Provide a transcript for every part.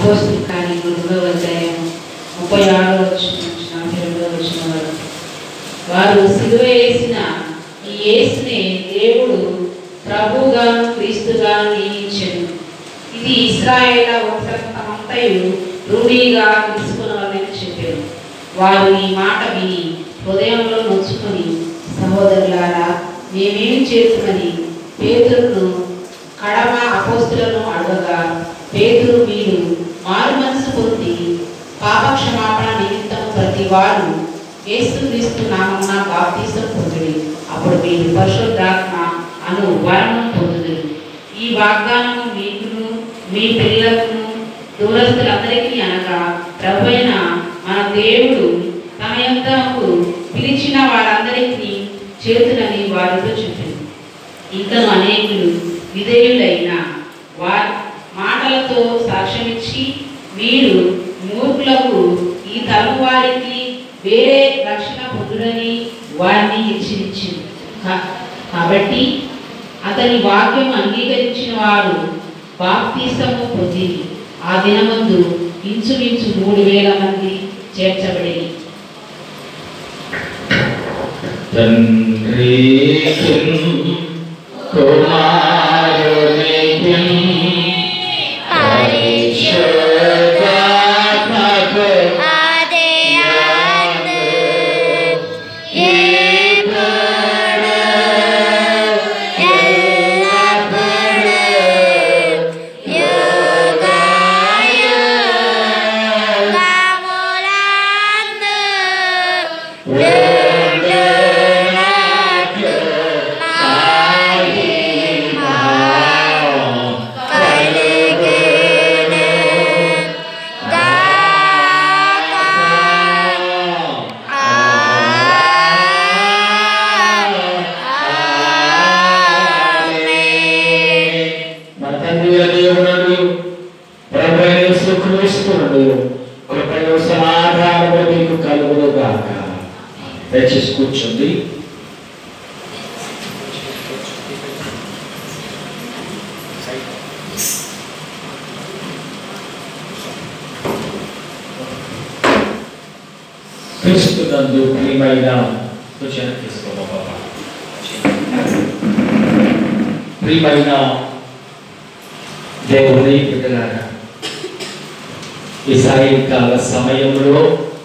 అపోస్తుల కార్యములు రెండవ అధ్యాయం ముప్పై ఆరో వచ్చిన నుంచి నలభై రెండవ వచ్చిన వరకు వారు సిలువ వేసిన ఈ యేసునే దేవుడు ప్రభుగా క్రీస్తుగా నియమించెను ఇది ఇస్రాయేల వంశమంతయు రూఢిగా తీసుకున్నవారని చెప్పారు వారు ఈ మాట విని హృదయంలో నొచ్చుకొని సహోదరులారా మేమేం చేస్తున్నది పేతురును కడమ అపోస్తులను అడగగా పేతురు మీరు మారు మనసు పొంది పాపక్షమాపణ నిమిత్తం ప్రతి వారు యేసుక్రీస్తు నామమున బాప్తీసం పొందుడి అప్పుడు మీరు పరిశుద్ధాత్మ అను వరము పొందుదురు ఈ వాగ్దానము మీకును మీ పిల్లలను దూరస్తులందరికీ అనగా ప్రభువైన మన దేవుడు తన యొద్దకు పిలిచిన వారందరికీ చేతులని వారితో చెప్పింది ఇంకను అనేకులు విధేయులైన వారి మాటలతో సాక్ష్యమిచ్చి మీరు మూర్ఖులకు ఈ తరం వారికి వేరే రక్షణ పొందుడని వారిని హెచ్చరించింది కా- కాబట్టి అతని వాక్యం అంగీకరించిన వారు బాప్తీసము పొంది ఆ దినమందు ఇంచుమించు మూడు వేల మంది చేర్చబడి తండ్రికిన్ కుమారునికిన్ పరిశుద్ధాత్మకు యందు ఇప్పుడు ఎల్లప్పుడూ ఉండునట్లు మహిమ కలుగును మన తండ్రి అయిన దేవుడు ప్రభు అయిన యేసుక్రీస్తునుడు కృపయు సమాధానము మీకు కలుగును గాక దయచేసి కూర్చోండి క్రీస్తు నందు ప్రియమైన సూచన తీసుకోమా బాబా ప్రియమైన దేవుని బిడ్డలారా ఈ సాయంకాల సమయంలో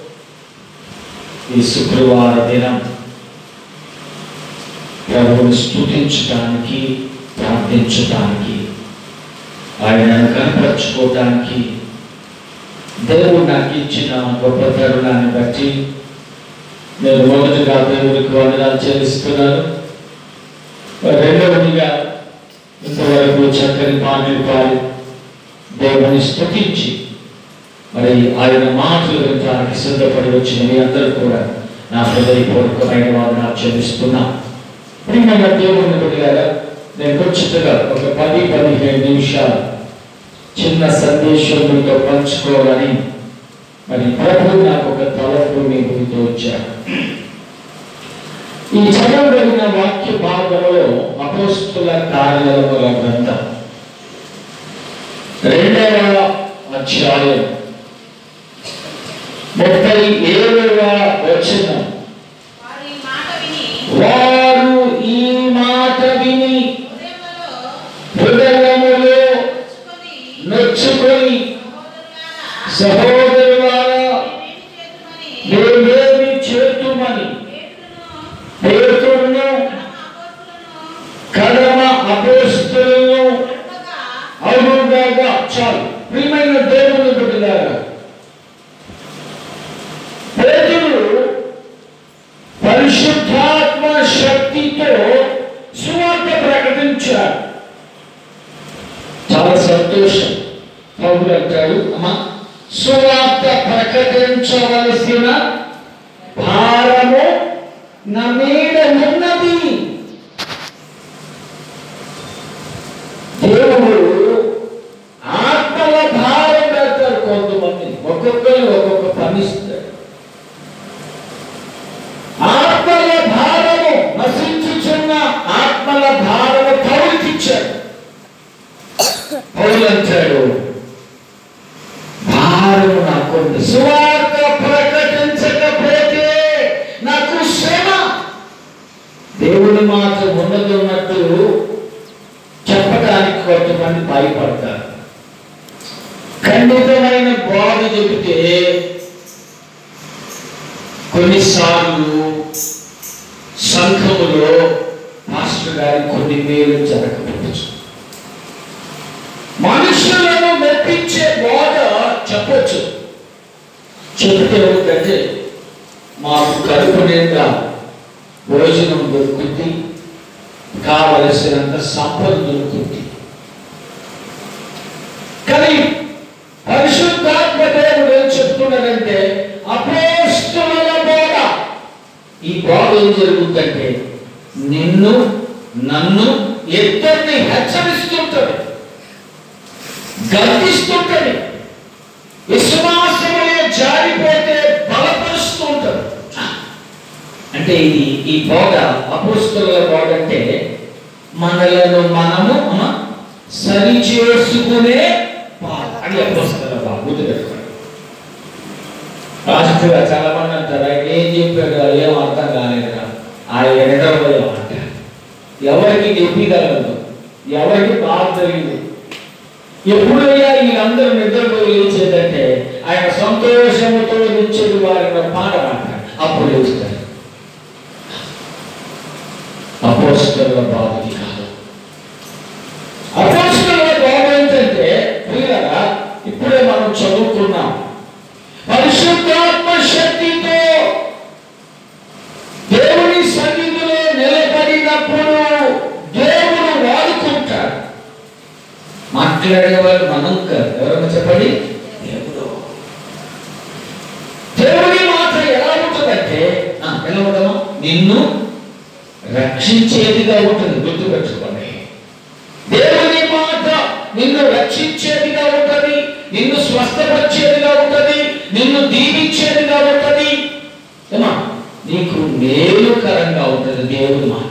ఈ శుక్రవార దినం ప్రభువుని స్తుతించడానికి ప్రార్థించడానికి ఆయనను కనపరచుకోవడానికి దేవుడు నాకు ఇచ్చిన గొప్ప తరుణాన్ని బట్టి నేను మొదటిగా దేవుడికి వందనాలు చెల్లిస్తున్నాను రెండవదిగా ఇంతవరకు చక్కని పాటలు పాడి దేవుని స్తుతించి మరి ఆయన మాటలు వినడానికి సిద్ధపడి వచ్చిన మీ అందరూ కూడా నా హృదయపూర్వకమైన వందనాలు చెల్లిస్తున్నా ప్రియమైన దేవుని బిడ్డలారా నేను ఖచ్చితంగా ఒక పది పదిహేను నిమిషాలు చిన్న సందేశం మీతో పంచుకోవాలని మరి ప్రభు నాకు ఒక తలపు మీ ముందుతో వచ్చారు ఈ చదవబడిన వాక్య భాగంలో అపోస్తుల కార్యాలముల గ్రంథం రెండవ అధ్యాయం ముప్పై ఏడవ వచనం వారు ఈ మాట విని వారు ఈ మాట విని హృదయములో హృదయములో ఉంచుకొని, నొచ్చుకొని సహోదరులారా, సహోదరులారా మేమేమి చేతుమని మేమేమి చేతుమని పేతురును, పేతురును పరమ అపోస్తలులను కడమ అపోస్తులను అడగగా, అవునుగాగా చాలు ప్రియమైన దేవుని బిడ్డలారా పేతురు పరిశుద్ధాత్మ శక్తితో సువార్త ప్రకటించాడు చాలా సంతోషం పౌరులు అంటాడు అమ్మా సువార్త ప్రకటించవలసిన భారము నా మీద ఉన్నది దేవుడు ఆత్మల భారం పెడతాడు కొంతమంది ఒక్కొక్కరు ఒక్కొక్క పని ఇస్తాడు ఆత్మల భారము నశించుచున్న ఆత్మల భారము పౌరుకిచ్చాడు పౌరులు అంటాడు సువార్త ప్రకటించకపోతే నాకు శ్రమ దేవుని మాట ఉన్నది ఉన్నట్టు చెప్పడానికి కొంతమంది భయపడతారు ఖండితమైన బోధ చెబితే కొన్నిసార్లు సంఘములో మాస్టర్ గారి కొన్ని మేలు జరగకపోవచ్చు మనుషులను మెప్పించే బోధ చెప్పొచ్చు చెబితే ఏమిటంటే మాకు కడుపు నిండా భోజనం దొరుకుతుంది కావలసినంత సంపద దొరుకుతుంది కానీ పరిశుద్ధాత్మ దేవుడు ఏం చెప్తున్నాడంటే అపోస్తుల బోధ ఈ బోధ ఏం జరుగుతుందంటే నిన్ను నన్ను ఇద్దరిని హెచ్చరిస్తుంటది గర్తిస్తుంటది విశ్వాసములే జారిపోతే బలపరుస్తుంటది అంటే ఇది ఈ బోధ అపోస్తుల బోధ అంటే మనలను మనము అమ్మ, సరి చేసుకునే బాధ అని అపోస్తుల బాధ గుర్తుపెట్టుకోండి రాజకీయ చాలా మంది అంటారు ఆయన ఏం చెప్పాడు ఏం అర్థం కాలేదురా ఆయన నిద్రపోయాం అంటారు ఎవరికి చెప్పగలదు ఎవరికి బాధ తెలియదు ఎప్పుడయ్యా వీళ్ళందరూ నిద్రపోయి లేచేదంటే ఆయన సంతోషముతో నిచ్చేది వారిని పాడమంటారు అప్పుడు లేస్తారు అపోస్తుల బాధకి కాదు అపోస్తుల బాధ ఏంటంటే ప్రియులరా ఇప్పుడే మనం చదువుకున్నాం పరిశుద్ధాత్మ శక్తితో దేవుని సన్నిధిలో నిలబడినప్పుడు దేవుడు వాడుకుంటాడు మాట్లాడేవాళ్ళు మనం కాదు ఎవరన్నా చెప్పండి దేవుడు దేవుని మాట ఎలా ఉంటుందంటే ఆ, ఎలా ఉండము నిన్ను రక్షించేదిగా ఉంటుంది గుర్తుపెట్టుకోండి దేవుని మాట నిన్ను రక్షించేదిగా ఉంటుంది నిన్ను స్వస్థపరిచేదిగా ఉంటుంది నిన్ను దీవించేదిగా ఉంటుంది ఏమా నీకు మేలుకరంగా ఉంటుంది దేవుని మాట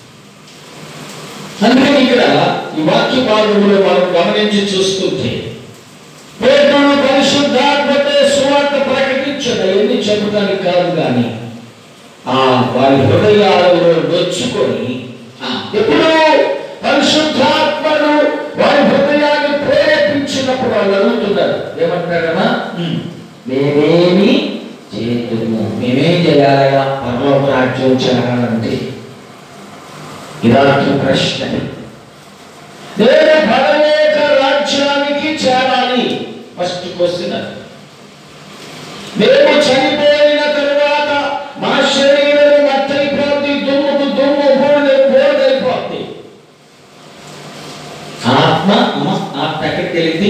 అందుకని ఇక్కడ ఈ వాక్య భాగంలో మనం గమనించి చూస్తుంటే పేదను పరిశుద్ధాత్మతే సువార్త ప్రకటించడం ఎన్ని చెప్పడానికి కాదు కానీ ఆ వారి హృదయాలలో నొచ్చుకొని ఆ, ఎప్పుడు పరిశుద్ధాత్మను వారి హృదయాన్ని ప్రేరేపించినప్పుడు వాళ్ళు అడుగుతున్నారు ఏమంటారమ్మా "ఉమ్, మేమేమి చేతుము మేమేం చేయాలయా పరలోక రాజ్యం చేరాలంటే ఇలాంటి ప్రశ్న నేను పరలోక రాజ్యానికి చేరాలి ఫస్ట్ క్వశ్చన్ అది మేము చనిపోయిన తరువాత మా శరీరం మట్టయిపోద్ది దుమ్ముకు దుమ్ము బూడిద బోడైపోద్ది ఆత్మ అమ్మ ఆత్మ ఎక్కడికి వెళ్ళింది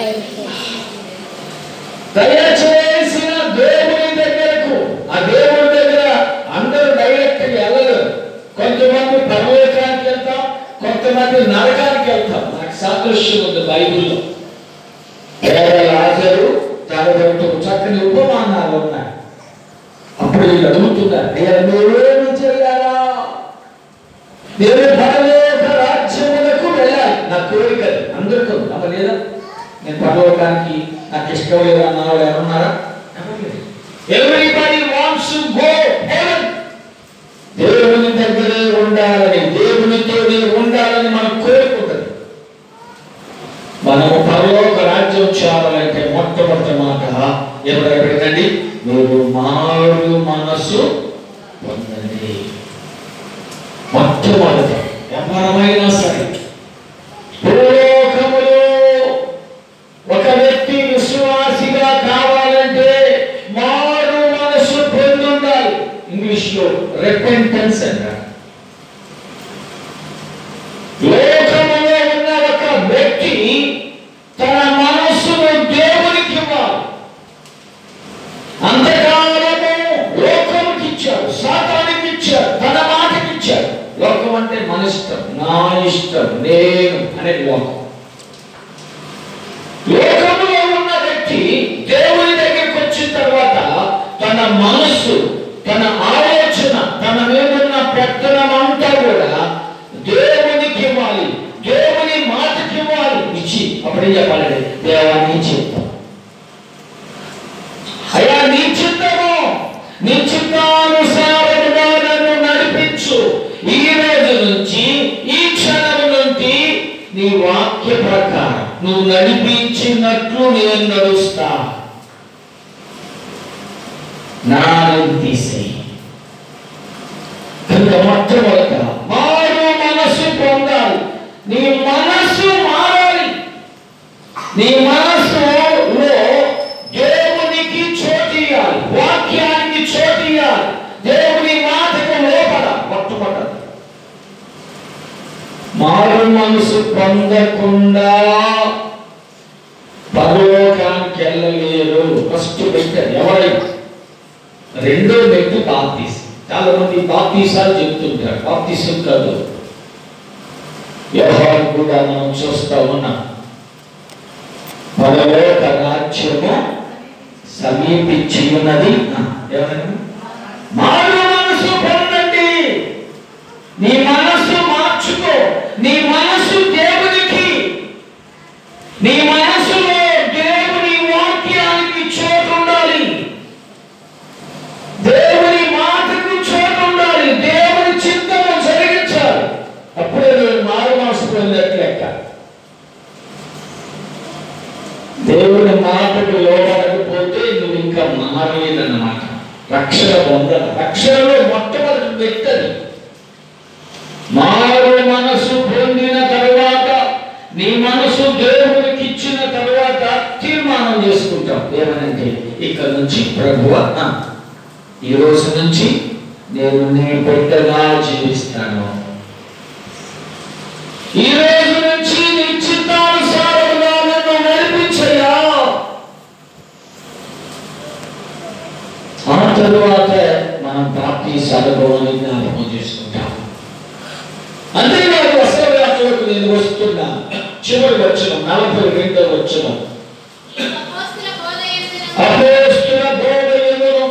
దయచేసిన దేవుని దగ్గరకు ఆ దేవుని దగ్గర అందరూ డైరెక్ట్ వెళ్ళరు కొంతమంది పరలోకానికి వెళ్తాం కొంతమంది నరకానికి వెళ్తాం నాకు సాదృశ్యం ఉంది బైబిల్లో రాజరు తాగడంతో చక్కని ఉపమానాలు ఉన్నాయి అప్పుడు వీళ్ళు అడుగుతున్నారు అయ్యా మేమేమి చేయాలా నేను పరలోక రాజ్యములకు వెళ్ళాలి నా కోరిక అది. అందరికీ ఉంది. అమ్మ లేదా నేను పరలోకానికి నాకు ఇష్టం లేదా అన్న వాళ్ళు ఎవరున్నారా everybody wants to go heaven దేవుని దగ్గరే ఉండాలని దేవునితోనే ఉండాలని మనం కోరుకుంటుంది మనము పరలోక రాజ్యం చేరాలంటే మొట్టమొదటి మాట ఎవరెక్కడికండి మీరు మారు మనసు పొందండి మొట్టమొదట ఎవరమైనా సరే భూలోకములో ఒక వ్యక్తి విశ్వాసిగా కావాలంటే మారు మనసు పొందుండాలి ఇంగ్లీష్ లో రెపెంటెన్స్ అంటారు లోకములో ఉన్న ఒక వ్యక్తి తన మనస్సును దేవునికి ఇవ్వాలి అంతకాలము లోకముకి ఇచ్చాడు సాతానికి ఇచ్చాడు తన మాటకి ఇచ్చాడు లోకం అంటే మన ఇష్టం నా ఇష్టం నేను అనేది లోకం లోకములో ఉన్న వ్యక్తి దేవుని దగ్గరికి వచ్చిన తర్వాత తన మనస్సు తన ఆలోచన తన మీదున్న పెత్తనం అంతా కూడా దేవునికి ఇవ్వాలి దేవుని మాటకి ఇవ్వాలి ఇచ్చి అప్పుడేం చెప్పాలండి దేవాన్ని చెప్తాం నీ వాక్య ప్రకారం నువ్వు నడిపించినట్లు నేను నడుస్తా నాని తీసేయి కనుక మొట్టమొదట మారు మనసు పొందాలి నీ మనసు మారాలి నీ మనసులో దేవునికి చోటియాలి వాక్యానికి చోటియాలి దేవుని మాటకు లోపల మొట్టమొదటి మారు మనసు పొందకుండా పరలోకానికి వెళ్ళలేరు ఫస్ట్ పెట్టారు ఎవరైనా రెండో వ్యక్తి బాప్తీస్ చాలా మంది బాప్తీసాలు చెప్తుంటారు బాప్తీసం కాదు వ్యవహారం కూడా మనం చూస్తా ఉన్నాం పరలోక రాజ్యము సమీపించి ఉన్నది ఆ, ఏమన్నా మారు మనసు పొందండి నీ మనసు మార్చుకో నీ మనసు దేవునికి నీ మనసులో దేవుని వాక్యానికి చోటు ఉండాలి దేవుని మాటకు చోటు ఉండాలి దేవుని చింతను జరిగించాలి అప్పుడే నువ్వు మారు మనసు పొందినట్లు లెక్క దేవుని మాటకు లోపడకపోతే నువ్వు ఇంకా మారలేదన్నమాట రక్షణ పొందాలి రక్షణలో మొట్టమొదటి వ్యక్తి మారు మనసు పొందిన తరువాత నీ మనసు దేవునికి ఇచ్చిన తరువాత తీర్మానం చేసుకుంటాం ఏమనంటే ఇక్కడ నుంచి ప్రభువ ఆ, ఈ రోజు నుంచి నేను నీ బిడ్డగా జీవిస్తాను ఈ రోజు నుంచి నీ చిత్తానుసారముగా నన్ను నడిపించయ్యా ఆ తరువాత మనం ప్రాప్తి అనుభవాన్ని జ్ఞాపకం చేసుకుంటాం అంతేకాదు అసలు యాత్రకు నేను వస్తున్నా చివరి వచ్చిన నలభై రెండవ వచ్చిన ఈ అపోస్తల బోధ యందును అపోస్తుల బోధ ఎదురు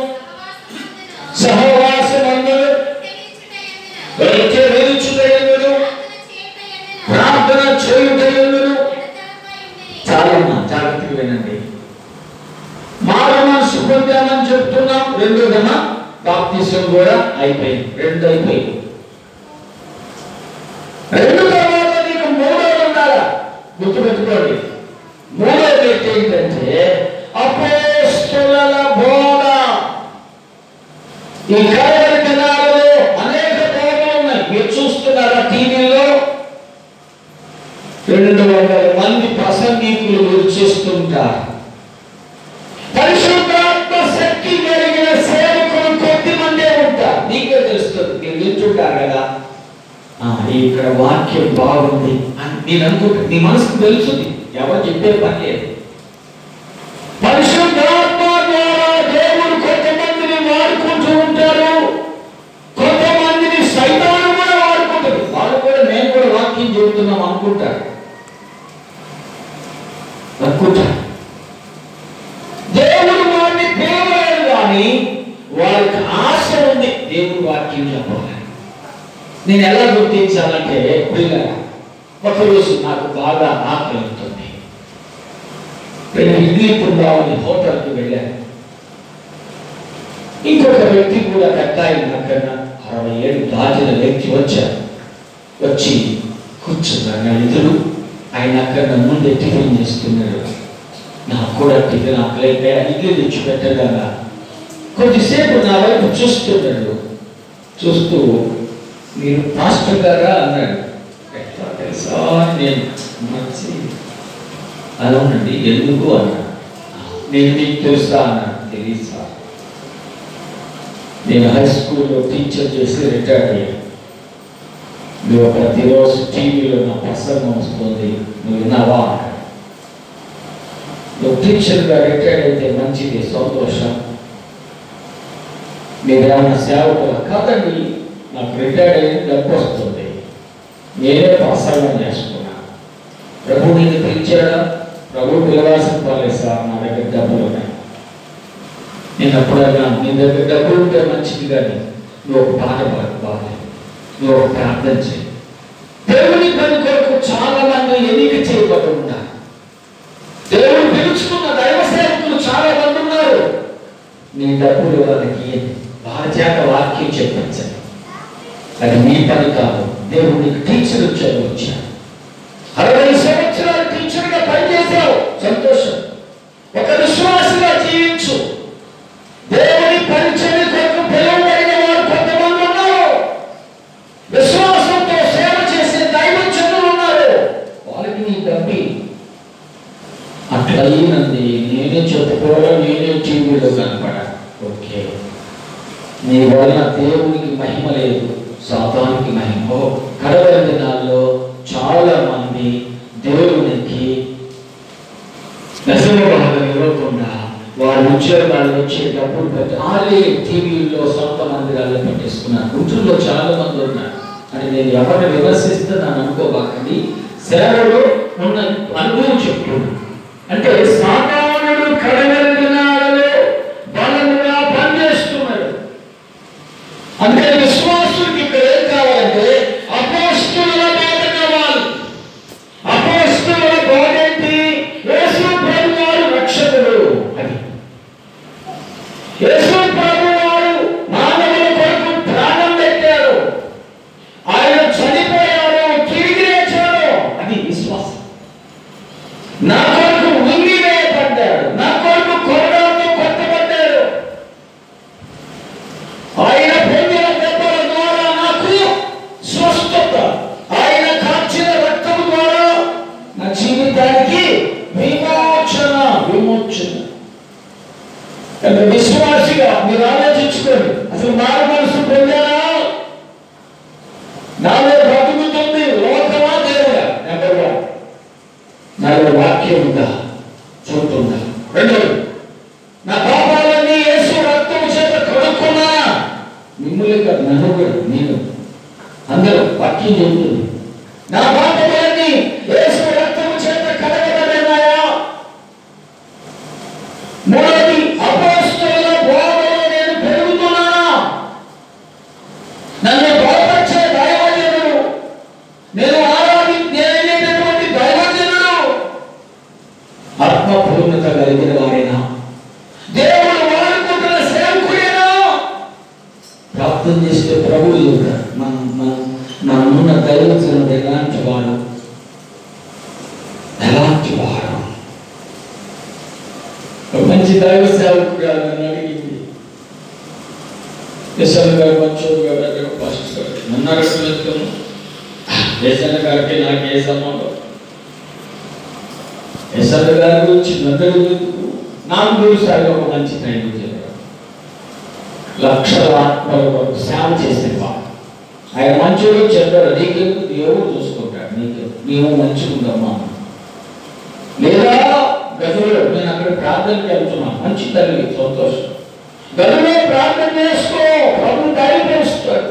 సహవాసమందును సహవాసమందును తెలియచుట యందును వైద్య వేచుట ఎదురు ప్రార్థన చేయుట ప్రార్థన యందును చేయుట ఎదురు నిరతమై ఉండిరి. చాలా జాగ్రత్తగా వినండి మారు మనసు పొందామని చెప్తున్నాం రెండోదమా బాప్తిసం కూడా అయిపోయింది రెండు అయిపోయింది రెండు తర్వాత నీకు మూడోది ఉండాలా గుర్తుపెట్టుకోండి మూడోది ఏంటంటే అపోస్తుల బోధ ఈ కలవరి దినాలలో అనేక బోధలు ఉన్నాయి మీరు చూస్తున్నారా టీవీలో రెండు వందల మంది ప్రసంగికులు మీరు చేస్తుంటారు పరిశుద్ధాత్మ శక్తి కలిగిన సేవకులు కొద్ది మందే ఉంటారు నీకే తెలుస్తుంది మీరు వింటుంటారు కదా ఆ, ఇక్కడ వాక్యం బాగుంది అని నేను అనుకుంటా నీ మనసుకు తెలుసుది ఎవరు చెప్పే పని లేదు పరిశుద్ధాత్మ ద్వారా దేవుడు కొంతమందిని వాడుకుంటూ ఉంటారు కొంతమందిని సైతాను కూడా వాడుకుంటారు వాళ్ళు కూడా మేము కూడా వాక్యం చెబుతున్నాం అనుకుంటారు అనుకుంటారు దేవుడు వారిని పిలవలేదు కానీ వారికి ఆశ ఉంది దేవుడు వాక్యం చెప్పాలి నేను ఎలా గుర్తించాలంటే పిల్లగా ఒకరోజు నాకు బాగా ఆకలి అవుతుంది నేను ఇడ్లీ తిందామని హోటల్కి వెళ్ళాను ఇంకొక వ్యక్తి కూడా పెద్ద ఆయన నాకన్నా అరవై ఏళ్ళు దాటిన వ్యక్తి వచ్చారు వచ్చి కూర్చున్నాడు నా ఎదురు ఆయన అక్కడ ముందే టిఫిన్ చేస్తున్నాడు నాకు కూడా టిఫిన్ ఆకలైతే ఇడ్లీ తెచ్చి పెట్టగా కొద్దిసేపు నా వైపు చూస్తున్నాడు చూస్తూ మీరు పాస్టర్ గారా అన్నాడు ఎట్లా తెలుసా అని నేను మంచి అవునండి ఎందుకు అన్నాడు నేను మీకు తెలుసా అన్నాడు తెలియదు సార్ నేను హై స్కూల్లో టీచర్ చేసి రిటైర్ అయ్యాను నువ్వు ప్రతిరోజు టీవీలో నా ప్రసంగం వస్తుంది నువ్వు విన్నావా అన్నాడు. నువ్వు టీచర్గా రిటైర్ అయితే మంచిది సంతోషం మీరేమైనా సేవకులు కాదండి నాకు రిటైర్డ్ అయిన డబ్బు వస్తుంది నేనే ప్రసంగం చేసుకున్నా ప్రభు నేను పిలిచాడా ప్రభు పిలవాల్సిన పర్లేదు సార్ నా దగ్గర డబ్బులు ఉన్నాయి నేను ఎప్పుడైనా నీ దగ్గర డబ్బులు ఉంటే మంచిది కానీ నువ్వు ఒక పాట పాడు బాగాలేదు నువ్వు ఒక ప్రార్థన చేయి దేవుని పని కొరకు చాలా మంది ఎన్నిక చేయబడి ఉన్నారు దేవుడు పిలుచుకున్న దైవ సేవకులు చాలా మంది ఉన్నారు నీ డబ్బులు వాళ్ళకి వారి చేత వాక్యం చెప్పించండి అది మీ పని కాదు దేవుడు నీకు టీచర్ చదువు వచ్చాడు అరవై అయిందండి నేనే చెప్పుకోవాలా నేనే టీవీలో కనపడా ఓకే నీ వలన దేవునికి మహిమ లేదు సాతానికి మహిమ ఓ, కడవరి దినాల్లో చాలా మంది దేవునికి దశమ భాగం ఇవ్వకుండా వారు ఉద్యోగాలు వచ్చే డబ్బులు పెట్టి వాళ్ళే టీవీల్లో సొంత మందిరాల్లో పెట్టేసుకున్నారు గుంటూరులో చాలా మంది ఉన్నారు అని నేను ఎవరిని విమర్శిస్తున్నాను అనుకోబాకండి సేవలో ఉన్న అనుభవం చెప్తున్నాను అంటే సామాన్యుడు కడగలి దినాలలో బలముగా పనిచేస్తున్నాడు అంటే విశ్వాసుడికి ఇక్కడ ఏం కావాలంటే అపోస్తుల బోధ కావాలి అపోస్తుల బోధ ఏంటి యేసు ప్రభు వారు రక్షకుడు అది యేసు ప్రభు వారు మానవుల కొరకు ప్రాణం పెట్టారు ఆయన చనిపోయారు తిరిగి లేచారు అది విశ్వాసం నా కొరకు ఉంగి వేయబడ్డాడు నా కొరకు కొరడాలతో కొట్టబడ్డాడు ఆయన పొందిన దెబ్బల ద్వారా నాకు స్వస్థత ఆయన కాచిన రక్తము ద్వారా నా జీవితానికి విమోచన విమోచన కనుక విశ్వాసిగా మీరు ఆలోచించుకోండి అసలు మారు మనసు పొందారా నాలో బ్రతుకుతుంది లోకమా దేవుడా నెంబర్ వన్ నాలో వాక్యం ఉందా చూస్తుందా రెండోది నా పాపాలన్నీ యేసు రక్తం చేత కడుక్కున్నా మిమ్మల్ని కాదు నన్ను కూడా నేను అందరూ వాక్యం చెబుతుంది నా పాపాలన్నీ యేసు రక్తం చేత కడగబడినాయా మూడవది అపోస్తుల బోధలో నేను పెరుగుతున్నానా నన్ను బలపరిచే దైవజనుడు నేను ఆరాధి నేనైనటువంటి దైవజనుడు ఆత్మపూర్ణత కలిగిన వారైనా దేవుడు వాడుకుంటున్న సేవకుడేనా ప్రార్థన చేస్తే ప్రభు ఎదుట మన మన మనమున్న దైవజనుడు ఎలాంటి వాడు ఎలాంటి వాడు ఒక మంచి దైవ సేవకుడు నన్ను అడిగింది యశ్వర్ గారు మంచోడు గారు ఫస్ట్ గారు నన్ను అడగలేదు యశ్వర్ గారికి నాకు ఏ సంబంధం యశ్వర్ గారి గురించి నన్ను అడిగేందుకు నాకు తెలుసు ఒక మంచి ట్రైనింగ్ చెప్పారు లక్షల ఆత్మల కొరకు సేవ చేసేవాడు ఆయన మంచోడు చెప్పాడు నీకు దేవుడు చూసుకుంటాడు నీకు నీవు మంచిగుందమ్మా లేదా గదిలో నేను అక్కడ ప్రార్థనకి వెళ్తున్నాను మంచి తల్లి సంతోషం గదిలో ప్రార్థన చేసుకో ప్రభు దయచేస్తాడు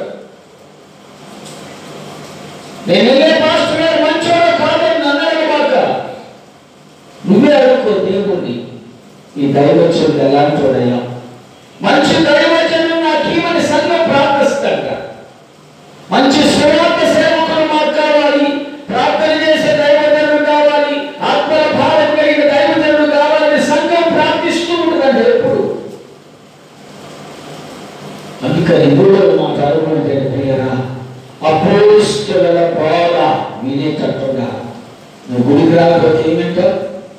నేను వెళ్ళే పాస్టర్ గారు మంచోడు కాదని నన్ను అడగబాక నువ్వే అడుక్కో దేవుణ్ణి ఈ దైవచనుడు ఎలాంటోడయ్యా మంచి దైవజనుడు నాకు ఈమని సంఘం ప్రార్థిస్తాడ మంచి సువార్త సేవకులు మాకు కావాలి ప్రార్థన చేసే దైవజనుడు కావాలి ఆత్మల భారం కలిగిన దైవజనుడు కావాలని సంఘం ప్రార్థిస్తూ ఉంటుందండి ఎప్పుడు అందుకని మూడవ మాట అనుకుంటే ప్రియరా అపోస్తుల బోధ వినేటట్టుగా నువ్వు గుడికి రాకపోతే ఏమంటావు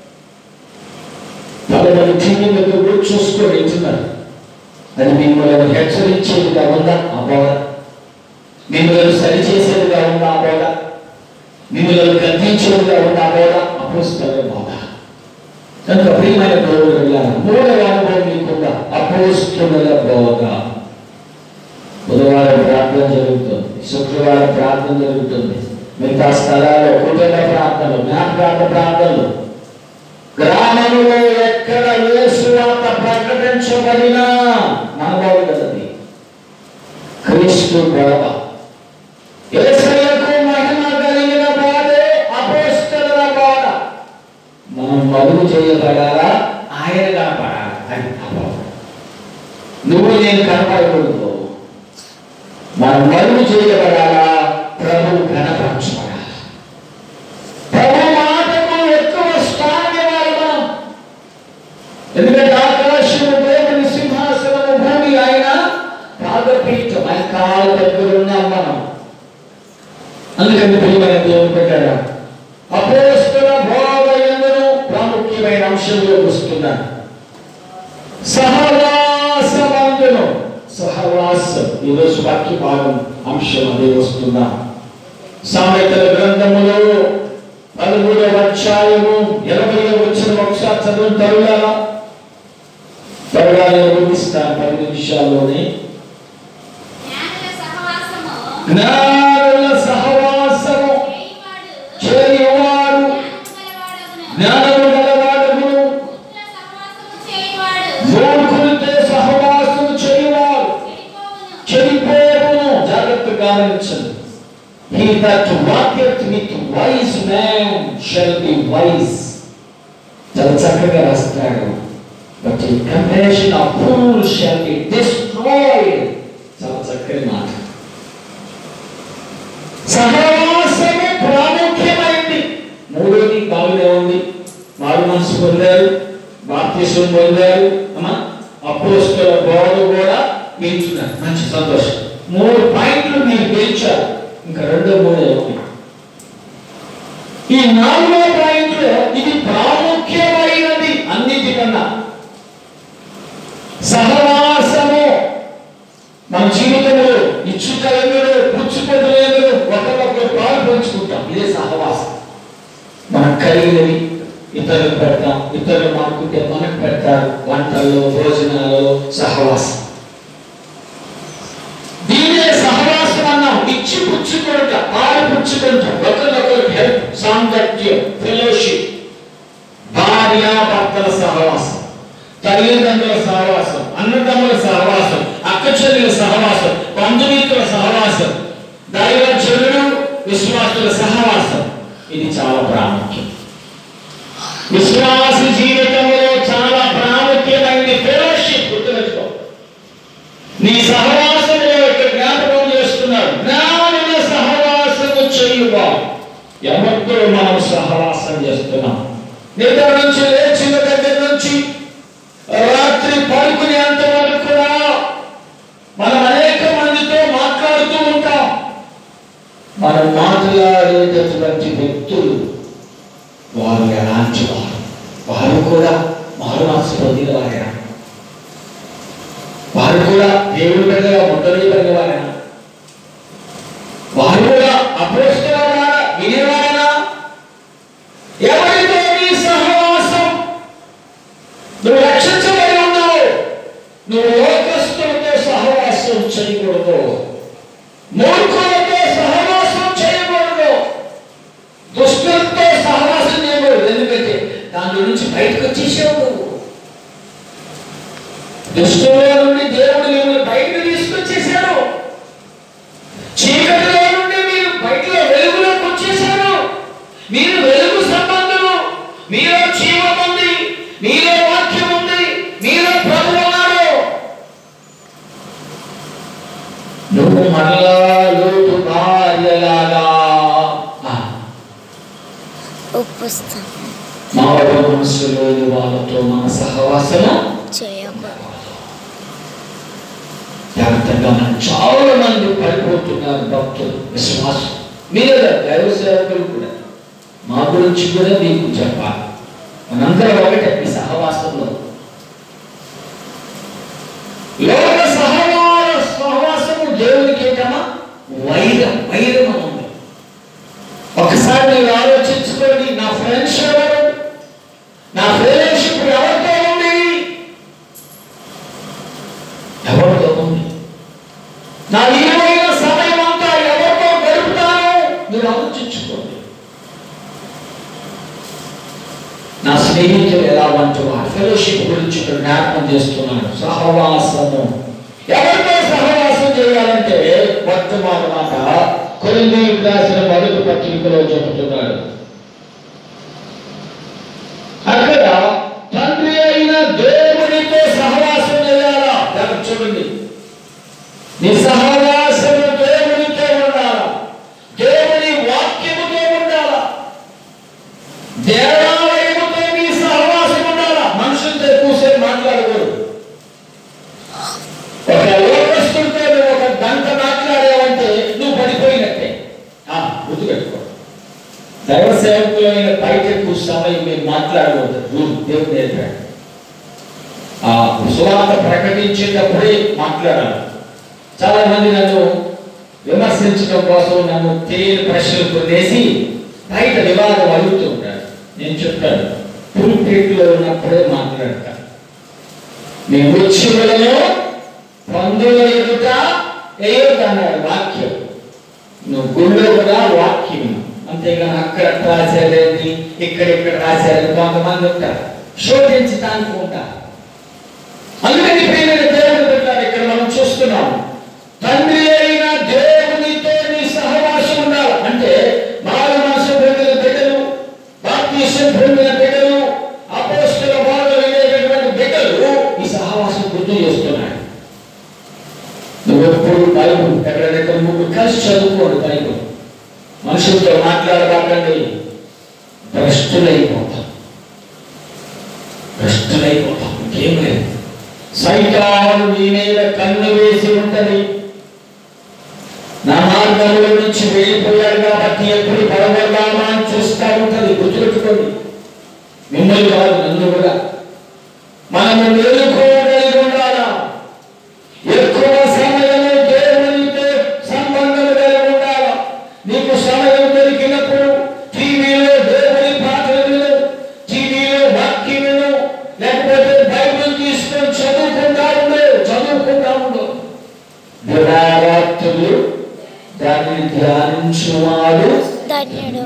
పలువురు టీవీ మీద కూడా చూసుకొని వింటున్నారు అది మిమ్మల్ని హెచ్చరించేదిగా ఉందా ఆ బోధ మిమ్మల్ని సరిచేసేదిగా ఉందా ఆ బోధ మిమ్మల్ని గద్దించేదిగా ఉందా ఆ బోధ అపోస్తల బోధ కనుక ప్రియమైన గౌరవ వెళ్ళాలి మూడవ అనుభవం మీకుందా అపోస్తుల బోధ బుధవారం ప్రార్థన జరుగుతుంది శుక్రవారం ప్రార్థన జరుగుతుంది మిగతా స్థలాల్లో కుటుంబ ప్రార్థనలు జ్ఞాపకార్థ ప్రార్థనలు గ్రామంలో ఎక్కడ యేసువాత ప్రకటించబడినా మనబాబు కదది క్రీస్తు బోధ యేసయ్యకు మహిమ కలిగిన బోధే అపోస్తలుల బోధ మనం మరుగు చేయబడాలా ఆయన కనపడాలి అది ఆ బోధ నువ్వు నేను కనపడకూడదు మనం మరుగు చేయబడాలా ప్రభు కనపరచబడాలి ప్రభు మాటకు ఎక్కువ స్థానం ఇవ్వాలి మనం ఎందుకంటే ఆకాశము దేవుని సింహాసనము భూమి ఆయన పాదపీఠం ఆయన కాళ్ళ దగ్గర ఉన్నాం మనం అందుకని ప్రియమైన దేవుడు పెట్టాడు అపోస్తుల బోధ ఎందును ప్రాముఖ్యమైన అంశంలోకి వస్తున్నాను సహవాసమందును సహవాసం ఈరోజు వాక్య భాగం అంశం అదే వస్తున్నా సామెతల గ్రంథములో పదమూడవ అధ్యాయము ఇరవై వచ్చిన ఒకసారి చదువు తరుగాల తరుగాల ముగిస్తాను పది నిమిషాల్లోనే జ్ఞానుల సహవాసము జ్ఞానుల సహవాసము చేయువాడు చేయవాడు జ్ఞానము గలవాడగును. జ్ఞానము గలవాడును మూర్ఖుల సహవాసము చేయువాడు మూర్ఖులతో సహవాసము చేయవాడు చెడిపోవును. చెడిపోవును జాగ్రత్తగా గమనించండి He that walketh with wise man shall be wise. చాలా చక్కగా రాస్తాడు బట్ ఈ comparison of fool shall be destroyed చాలా చక్కని మాట సహవాసము ప్రాముఖ్యమైంది మూడోది బాగునే ఉంది మారు మనసు పొందారు బాప్తిసం పొందారు అమ్మా అపోస్తుల బోధ కూడా వింటున్నారు మంచి సంతోషం మూడు పాయింట్లు మీరు గెలిచారు ఇంకా రెండో మూడో ఉంది ఈ నాలుగో పాయింట్ లో ఇది ప్రాముఖ్యమైనది అన్నిటికన్నా సహవాసము మన జీవితంలో ఇచ్చుట ఎందులో పుచ్చుకొడు ఎందులో ఒకరికొకరు పాలు పంచుకుంటాం ఇదే సహవాసం మనకు కలిగినవి ఇతరులకు పెడతాం ఇతరులు మానుకుంటే మనకు పెడతారు వంటల్లో భోజనాలలో సహవాసం దీనే సహవాసం అన్నాం ఇచ్చి పుచ్చుకుంటా పాలు పుచ్చుకుంటా ఒకరికొకరు హెల్ప్ సాంగత్యం ఫెలోషిప్ భార్య భర్తల సహవాసం తల్లిదండ్రుల సహవాసం అన్నదమ్ముల సహవాసం అక్క చెల్లెల సహవాసం బంధుమిత్రుల సహవాసం దైవజనులు విశ్వాసుల సహవాసం ఇది చాలా ప్రాముఖ్యం విశ్వాస జీవితంలో చాలా ప్రాముఖ్యమైనది ఫెలోషిప్ గుర్తుపెట్టుకో నీ సహవాసంలో ఇక్కడ జ్ఞాపకం చేస్తున్నాడు జ్ఞానుల సహవాసము చేయువాడు ఎవరితో మనం సహవాసం చేస్తున్నాం నిద్ర నుంచి లేచిన దగ్గర నుంచి రాత్రి పడుకునేంత వరకు కూడా మనం అనేక మందితో మాట్లాడుతూ ఉంటాం మనం మాట్లాడేటటువంటి వ్యక్తులు వారు ఎలాంటి వారు వారు కూడా మారు మనసు పొందిన వారేనా వారు కూడా దేవుడి దగ్గర ముట్టడిపడిన వారేనా వారు కూడా అపోస్తులవారా వినేవారేనా ఎవరితో నీ సహవాసం నువ్వు రక్షించబడి ఉన్నావు నువ్వు లోకస్తులతో సహవాసం చేయకూడదు మూర్ఖులతో సహవాసం చేయకూడదు దుష్టులతో సహవాసం చేయకూడదు ఎందుకంటే దాని నుంచి బయటకు వచ్చేసావు నువ్వు దుష్టుల నుండి దేవుడు మిమ్మల్ని బయటకు తీసుకొచ్చేశాడు చీకటిలో నుండి మీరు బయటలో వెలుగులోకి వచ్చేశారు మీరు వెలుగు సంబంధులు మీలో జీవం ఉంది మీలో వాక్యం ఉంది మీలో ప్రభు ఉన్నాడు నువ్వు మరలా లోటు భార్యలాగా ఆ, ఉప్పుస్తాం మానవ మనసు లేని వాళ్ళతో మన సహవాసము చేయకూడదు జాగ్రత్తగా మనం చాలా మంది పడిపోతున్నారు భక్తులు విశ్వాసం మీరు దైవ సేవకులు కూడా మా గురించి కూడా మీకు చెప్పాలి మనందరం ఒకటే ఈ సహవాసంలో లోక సహవాస సహవాసము దేవునికి ఏంటమ్మా వైరం వైరం అని ఉంది ఒకసారి మీరు ఆలోచించుకోండి నా ఫ్రెండ్స్ ఎవరు నా ఫెలోషిప్ ఎవరితో ఉంది ఎవరితో ఉంది నా విలువైన సమయం అంతా ఎవరితో గడుపుతాను మీరు ఆలోచించుకోండి నా స్నేహితులు ఎలా వంటున్నారు ఫెలోషిప్ గురించి ఇక్కడ జ్ఞాపకం చేస్తున్నాను సహవాసము ఎవరితో సహవాసం చేయాలంటే వర్తమాన మాట కొరింది రాసిన మొదటి పత్రికలో చెబుతున్నాడు అక్కడ తండ్రి అయిన దేవునితో సహవాసం చేయాలా దానికి చూడండి నీ సహవాసము దేవునితో ఉండాలా దేవుని వాక్యముతో ఉండాలా దేవాలయముతో నీ సహవాసం ఉండాలా మనుషులతో ఎక్కువసేపు మాట్లాడకూడదు ఒక లోకస్తుడితో నువ్వు ఒక గంట మాట్లాడావంటే నువ్వు పడిపోయినట్టే ఆ, గుర్తుపెట్టుకో దైవ సేవకులైన బయట ఎక్కువ సమయం మీరు మాట్లాడకూడదు రూల్ దేవుడు నేర్పాడు ఆ సువార్త ప్రకటించేటప్పుడే మాట్లాడాలి చాలా మంది నన్ను విమర్శించడం కోసం నన్ను తెలియని ప్రశ్నలు కొనేసి బయట వివాదం అడుగుతూ ఉంటారు నేను చెప్పాను పుల్పిట్లో ఉన్నప్పుడే మాట్లాడతా మీ వృక్షములను పందుల ఎదుట వేయొద్దన్నాడు వాక్యం నువ్వు గుళ్ళో కూడా వాక్యం అంతేగాని అక్కడ రాశారేంటి ఇక్కడ ఇక్కడ రాశారని కొంతమంది ఉంటారు శోధించడానికి ఉంటారు అందుకని ప్రియమైన దేవుని బిడ్డలారా, ఇక్కడ మనం చూస్తున్నాం తండ్రి అయిన దేవునితో నీ సహవాసం ఉండాలి అంటే మారు మాసం పొందిన బిడ్డలు బాప్తీసం పొందిన బిడ్డలు అపోస్తుల వాళ్ళు వినేటటువంటి బిడ్డలు ఈ సహవాసం గుర్తు చేస్తున్నాడు నువ్వు ఎప్పుడు బైబుల్ ఎక్కడైతే ముగ్గురు కలిసి చదువుకోండి బైబుల్ మనుషులతో మాట్లాడబాకండి భ్రష్టులైపోతాం భ్రష్టులైపోతాం ఇంకేం లేదు సైతాను నీ మీద కన్ను వేసి ఉంటది నా మార్గంలో నుంచి వెళ్ళిపోయాడు కాబట్టి ఎప్పుడు పడగొడదామా అని చూస్తా ఉంటది గుర్తుపెట్టుకోండి మిమ్మల్ని కాదు నన్ను కూడా మనము మేలుకోగలిగి ఉండాలా ఎక్కువ సమయం దేవునితో సంబంధం కలిగి ఉండాలా నీకు సమయం దొరికినప్పుడు టీవీలో దేవుని పాటలు విను టీవీలో వాక్యం విను లేకపోతే బైబిల్ తీసుకొని చదువుకుంటా ఉండు చదువుకుంటా ఉండు దివారాత్రులు దాన్ని ధ్యానించువాడు ధన్యుడు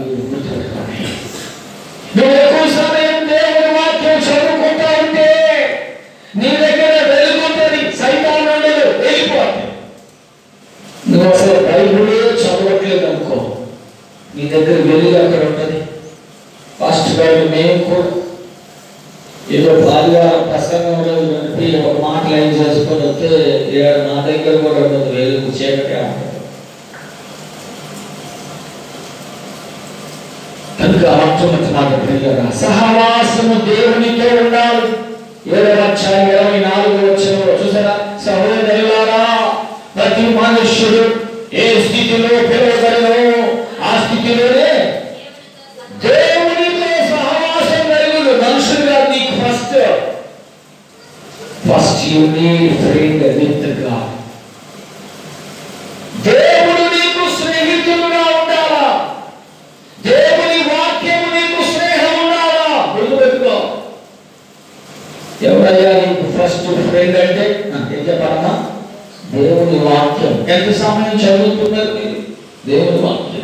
నువ్వు ఎక్కువ సమయం దేవుని వాక్యం చదువుకుంటా ఉంటే నీ దగ్గర వెలుగుంటుంది సైతాన్ ఉండదు వెళ్ళిపోతుంది నువ్వు అసలు బైబిలే చదవట్లేదు అనుకో నీ దగ్గర వెలుగు అక్కడ ఉంటుంది ఫస్ట్ గారు మేము కూడా ఏదో ఆదివారం ప్రసంగం రోజు నడిపి ఒక మాట లైన్ చేసుకొని వస్తే ఈడ నా దగ్గర కూడా ఉండదు వెలుగు చీకటి ఉంటుంది కనుక మొట్టమొదటి మాట ప్రియులారా, సహవాసము దేవునితో ఉండాలి ఏడవ అధ్యాయం ఇరవై నాలుగు వచ్చిన చూసారా సహోదరులారా ప్రతి మనుష్యుడు ఏ స్థితిలో పిలవగలనో ఆ స్థితిలోనే దేవునితో సహవాసం కలుగును మనుషులుగా నీకు first first you need friend with God దేవుడు నీకు స్నేహితులుగా ఉండాలా దేవుని వాక్యము నీకు స్నేహం ఉండాలా గుర్తుపెట్టుకో ఎవరయ్యా నీకు ఫస్ట్ ఫ్రెండ్ అంటే నాకు ఏం చెప్పాలమ్మా దేవుని వాక్యం ఎంత సమయం చదువుతున్నారు మీరు దేవుని వాక్యం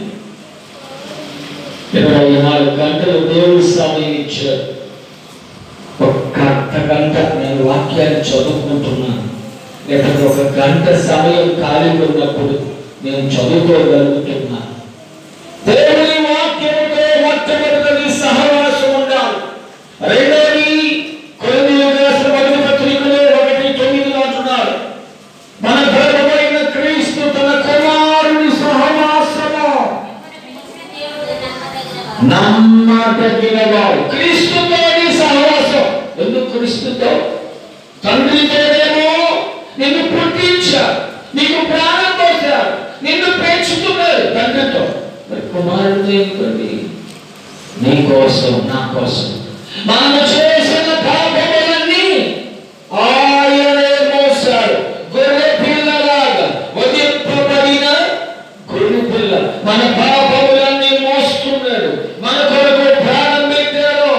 ఇరవై నాలుగు గంటలు దేవుడి సమయం ఇచ్చారు ఒక్క అర్ధ గంట నేను వాక్యాన్ని చదువుకుంటున్నాను లేకపోతే ఒక గంట సమయం ఖాళీగా ఉన్నప్పుడు నేను చదువుకోగలుగుతున్నాను దేవుని వాక్యముతో మొట్టమొదటి సహవాసం ఉండాలి రెండోది కొన్ని రాసిన మొదటి పత్రికలో ఒకటి తొమ్మిది అంటున్నారు మన ప్రభువైన క్రీస్తు తన కుమారుని సహవాసము దేవుడు నమ్మదగినవాడు. నమ్మదగిన వాడు క్రీస్తుతోని సహవాసం ఎందుకు క్రీస్తుతో తండ్రితోనేమో నిన్ను పుట్టించారు నీకు ప్రాణం పోశారు నిన్ను పెంచుతున్నారు తండ్రితో మరి కుమారుడు ఎందుకండి నీ కోసం నా కోసం మనము చేసిన పాపములన్నీ ఆయనే మోసాడు గొర్రె పిల్లలాగా వదిలింపబడిన గొర్రె పిల్ల మన పాపములన్నీ మోస్తున్నాడు మన కొరకు ప్రాణం పెట్టాడు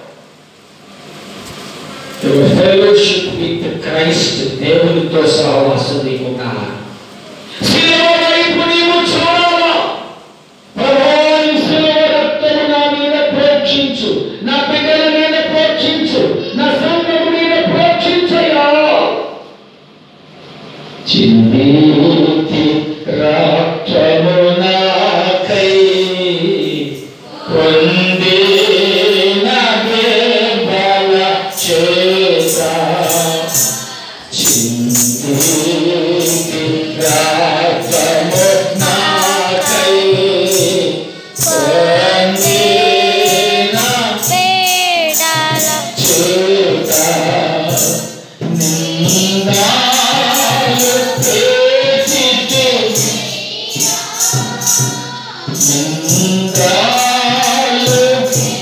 ఫెలోషిప్ విత్ క్రైస్ట్ దేవునితో సహవాసం నీకు ఉండాలి శిలువ వైపు నీవు చూడాలా ప్రభువాని శిలువ రక్తము నా మీద ప్రోక్షించు నా బిడ్డల మీద ప్రోక్షించు నా సంఘము మీద ప్రోక్షించయా చిందీతి రక్తము నాకై పొందిన బల చేత చిందీతి రక్తము నాకై పొందిన వేడాల చేత నిందాలు పేచితే నిందాలు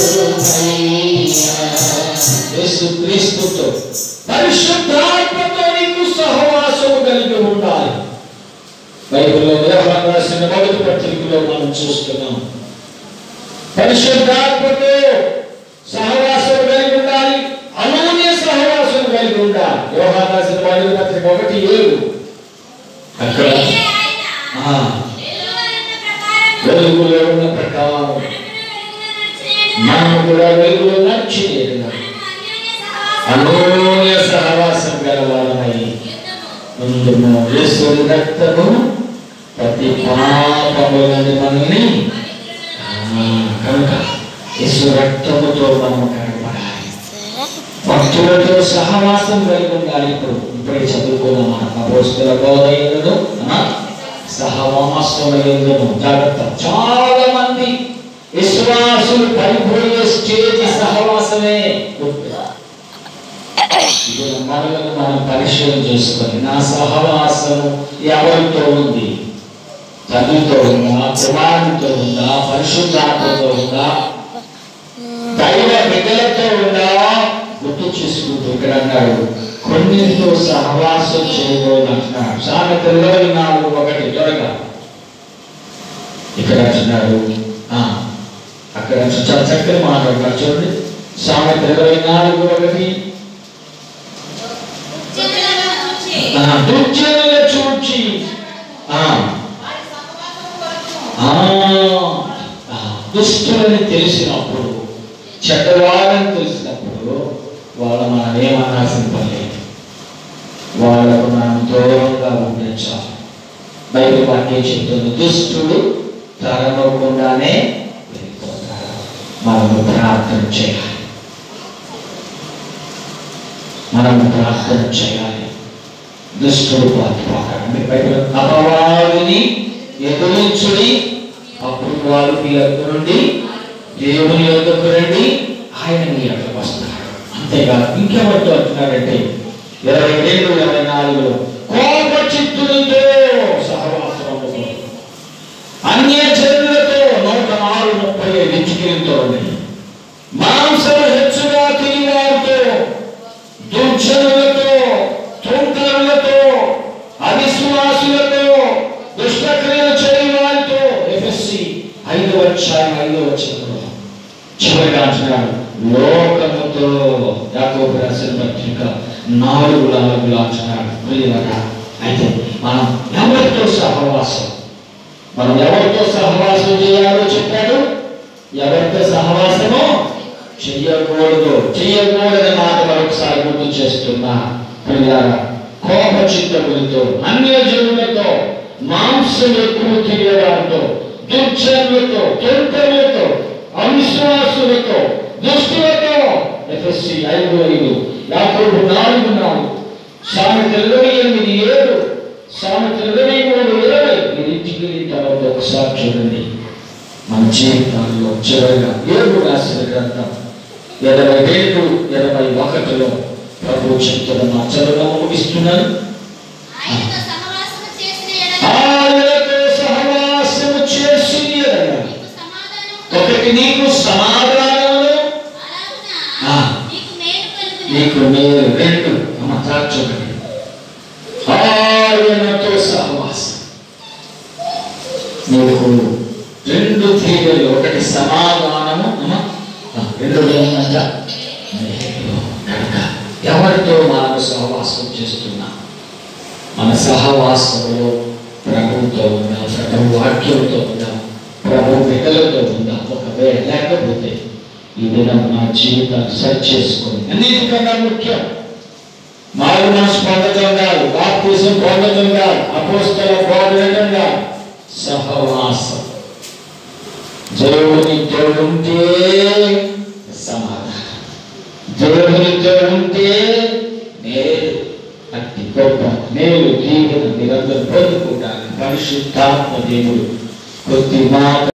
యేసు క్రీస్తుతో పరిశుద్ధాత్మతో నీకు సహవాసము కలిగి ఉండాలి బైబిల్లో వ్యవహారం రాసిన మొదటి పత్రికలో మనం చూస్తున్నాం పరిశుద్ధాత్మతో సహవాసం కలిగి ఉండాలి అనూన్య సహవాసం కలిగి ఉండాలి వ్యవహారం రాసిన మొదటి పత్రిక ఒకటి ఏడు అక్కడ అయితే ఆయన ఆ, వెలుగులో ఉన్న ప్రకారము వెలుగులో ఉన్న ప్రకారం మనమును వెలుగులో నడిచిన ఎడల మనము కూడా వెలుగులో నడిచేది మనము అన్యోన్య సహవాసము అనూన్య సహవాసం గలవారమై యుద్ధము ముందుము యేసుని రక్తము ప్రతి పాపము నుండి మనల్ని ఆ, కనుక యేసు రక్తముతో మనము కనబడాలి భక్తులతో సహవాసం కలిగి ఉండాలి ఇప్పుడు ఇప్పుడే చదువుకున్నాం మన అపోస్తుల బోధయులను సహవాసములను జాగ్రత్త చాలా మంది విశ్వాసులు పడిపోయే స్టేజ్ సహవాసమే ఇప్పుడు మనలను మనం పరిశీలన చేసుకొని నా సహవాసము ఎవరితో ఉంది తల్లితో ఉందా కుమారునితో ఉందా పరిశుద్ధాత్మతో ఉందా దైవ బిడ్డలతో ఉందా గుర్తు చేసుకుంటూ ఇక్కడ అన్నాడు కొన్నింటితో సహవాసం చేయబోదు అంటున్నాడు సామెత ఇరవై నాలుగు ఒకటి త్వరగా ఇక్కడ అంటున్నాడు ఆ, అక్కడ చాలా చక్కని మాట్లాడుతున్నారు చూడండి సామెత ఇరవై నాలుగు ఒకటి జనులను చూచి ఆ, దుర్జనుల చూచి ఆ, వారి సహవాసము కొరకును ఆ, ఆ, దుష్టులని తెలిసినప్పుడు చెడ్డవాళ్ళని తెలిసినప్పుడు వాళ్ళ మనం ఏమనాల్సిన పని లేదు వాళ్ళకు మనం దూరంగా ఉండించాలి బైబిల్ వాక్యం చెప్తుంది దుష్టుడు తరమకుండానే వెళ్ళిపోతాడు మనము ప్రార్థన చేయాలి మనము ప్రార్థన చేయాలి దుష్టుడు పాటుపడాలి మీరు బైబిల్ అపవాదిని ఎదురించుడి అప్పుడు వారు మీ యొక్క నుండి దేవుని యొక్కకు రండి ఆయన మీ యొక్కకు వస్తాడు అంతేకాదు ఇంకెవరితో అంటున్నారంటే ఇరవై రెండు ఇరవై నాలుగులో కోప చిత్తులతో సహవాసము అన్య జనులతో నూట ఆరు ముప్పై ఐదు ఇంచుకిలతో ఉంది మాంసం హెచ్చుగా తిరిగారితో దుర్జనులతో తుంటరులతో అవిశ్వాసులతో దుష్టక్రియలు చేయని వారితో ఎఫ్ఎస్సి ఐదు వచ్చాయి ఐదు వచ్చిన చివరిగా అంటున్నాడు లోకముతో యాకోబు రాసిన పత్రిక నాలుగు నాలుగులు అంటున్నాడు ప్రియులరా అయితే మనం ఎవరితో సహవాసం మనం ఎవరితో సహవాసం చేయాలో చెప్పాడు ఎవరితో సహవాసమో చెయ్యకూడదు చెయ్యకూడని మాట మరొకసారి గుర్తు చేస్తున్నా పిల్లారా కోప చిత్తములతో అన్యజనులతో మాంసం ఎక్కువ తిరిగేవారితో దుర్జనులతో తుంటలతో అవిశ్వాసులతో దుష్టులతో ఎఫ్ఎస్సి ఐదు ఐదు యాకోబు నాలుగు నాలుగు సామెత ఇరవై ఎనిమిది ఏడు సామెత ఇరవై మూడు ఇరవై ఇది ఇంటికి తర్వాత ఒకసారి చూడండి మన జీవితాల్లో చివరిగా ఏడు రాసిన గ్రంథం ఇరవై రెండు ఇరవై ఒకటిలో ప్రభు చెప్తున్న మా చదువు ముగిస్తున్నాను ఆయనతో సహవాసము చేసిన ఎడల ఆయనతో సహవాసము చేసి ఎడల నీకు సమాధానము ఒకటి నీకు సమాధానమును అలాగున ఆ. నీకు మేలు కలుగును నీకు మీరు రెండు అమ్మ చూడండి ఆయనతో సహవాసం నీకు రెండు తీగలు ఒకటి సమాధానము అమ్మ, ఆ, రెండు ఏమంట మేలు. కనుక ఎవరితో మనం సహవాసం చేస్తున్నా మన సహవాసంలో ప్రభుతో ఉందాం ప్రభు వాక్యంతో ఉందాం ప్రభు బిడ్డలతో ఉందాం ఒకవేళ లేకపోతే ఈ దినం నా జీవితాన్ని సరి చేసుకొని అన్నిటికన్నా ముఖ్యం మారు మనసు పొందడం కాదు బాప్తీసం పొందడం కాదు అపోస్తల బోధనడం కాదు సహవాసం దేవునితో ఉంటే సమాధానం దేవునితో ఉంటే మేలు అతి గొప్ప మేలు దీవెన నిరంతరం పొందుకుంటాను పరిశుద్ధాత్మ దేవుడు కొద్ది మాట